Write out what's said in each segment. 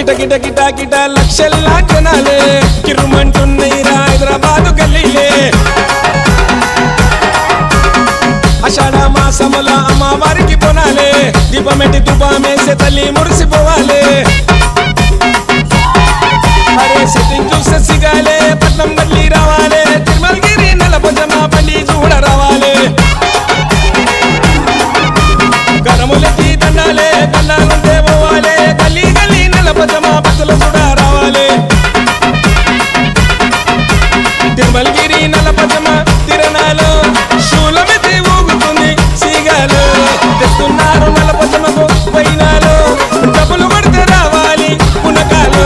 కిట కిట కిట కిట లక్షల్లా జనాలే కిరుమంటున్నాయి రా హైదరాబాదు గల్లీలే అషాఢ మాసముల అమ్మవారికి పొనాలే దీపమెట్టి తుపామేసే తల్లి మురిసిపోవాలి అరే సెట్టింగ్ చూసే సిగాలే పట్నం మళ్ళీ రావాలి తిరుమలగిరి నలపజమా బండి చూడ రావాలి గరములకి దండాలే దండాలంటే పోవాలి గల్లీ గల్లీ నలపజమా భక్తులు చూడ రావాలి తిరుమలగిరి నలపజమా తిరణాలు శూలమితి ఊగుతుంది సీగాలు తెస్తున్నారు నలపజమకు వైనాలు డబ్బులు కొడితే రావాలి పునకాలు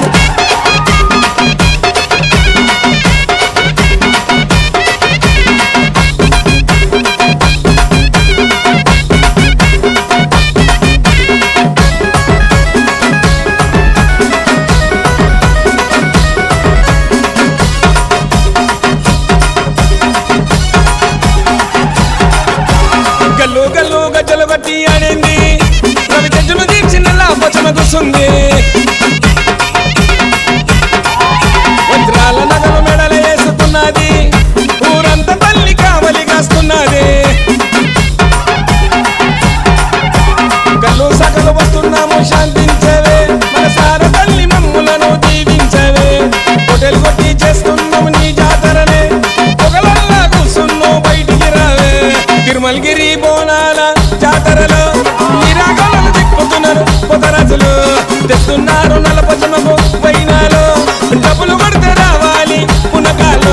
గల్లు గల్లు గజ్జలు కట్టి ఆడింది రవి గజ్జలు తీర్చిన లాపచమ కూసుంది వజ్రాల నగలు మెడల వేసుకున్నది ఊరంతా తల్లి కావలి కాస్తున్నది కళ్ళు సకలు వస్తున్నాము శాంతించవే మన సార తల్లి మమ్ములను దీవించవే హోటల్ కొట్టి చేస్తున్నాము నీ జాతరనే పొగలల్లా కూసున్నావు బయటికి రావే తిరుమలగిరి బోనాల జాతరలో నిరాగలను తిప్పుతున్నారు పొదరాజులు తెస్తున్నారు నలపచమకు వైనాలు డబ్బులు కొడితే రావాలి పునకాలు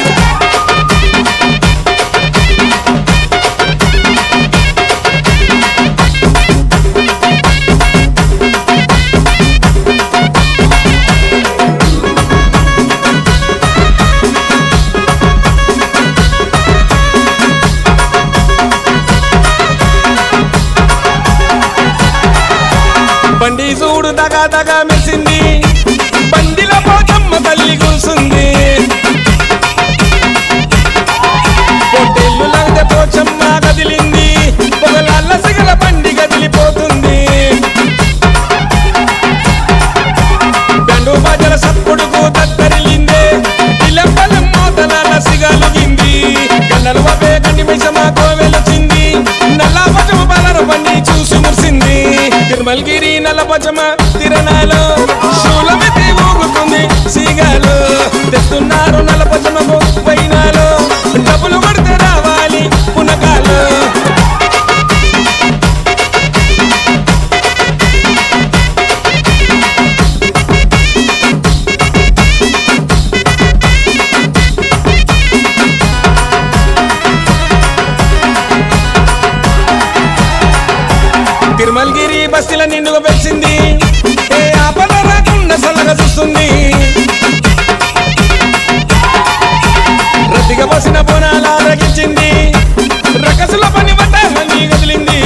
బండి చూడు దగా దగా మెచ్చింది బండిలో పోతమ్మ తల్లి కూసుంది పొట్టెళ్ళు లాగితే పోచమ్మ కదిలింది పొగలాళ్ళ సిగల బండి కదిలిపోతుంది దండు బాజల సప్పుడుకు తత్తరిల్లిందే ఇలపలం మోతలాల సిగలుగింది గన్నలు వపే గండి మైసమ్మ కోవెలొచ్చింది నల్ల పజమ బలర బండి చూసి మురిసింది తిరుమలగిరి నల్ల పజమ తిరణాలు శూలమితి ఊగుతుంది సిగాలు తెస్తున్నారు నల్ల పజమకు వైనాలు డబ్బులు కొడితే రావాలి పునకాలు తిరుమలగిరి బస్సుల నిండుగా పెంచింది ఏ ఆపద రాకుండా సల్లగా చూస్తుంది రద్దీగా పోసిన బోనాల రగించింది రకసుల పని బట్ట మళ్ళీ కదిలింది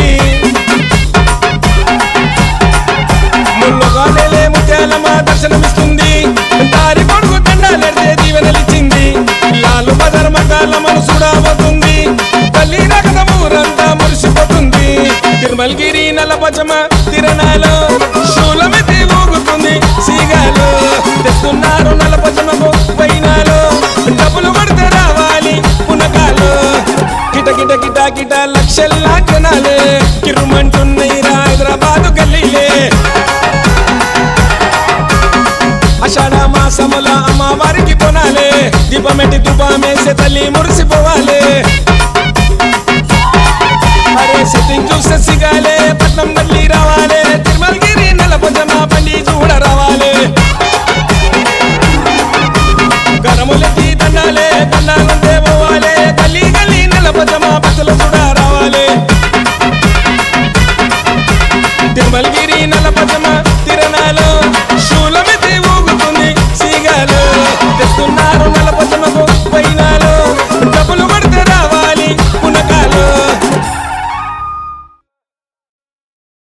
ముళ్ళుగా నేలే ముత్యాలమ్మ దర్శనమిస్తుంది దారి పొడుగు దండాలెడితే దీవెనలిచ్చింది లాలు బజార్ మకాల మనసుడాబోతుంది తల్లి రకత ఊరంతా మురిసిపోతుంది తిరుమలగిరి నల్లపచమ తిరణాలు శూలమితి ఊగుతుంది సీగాలు తెస్తున్నారు నల్లపచమకు వైనాలు డబ్బులు కొడితే రావాలి పునకాలు కిట కిట కిట కిట లక్షల్లా జనాలే కిరుమంటున్నాయి రా హైదరాబాదు గల్లీలే అషాఢ మాసముల అమ్మవారికి పొనాలే దీపమెట్టి తుపామేసే తల్లి మురిసిపోవాలి అరే సెట్టింగ్ చూసే సిగాలే పట్నం మళ్ళీ రావాలి తిరుమలగిరి నలపజమా బండి చూడ రావాలి గరములకి దండాలే దండాలంటే పోవాలి గల్లీ గల్లీ నలపజమా భక్తులు చూడ రావాలి తిరుమలగిరి నలపజమ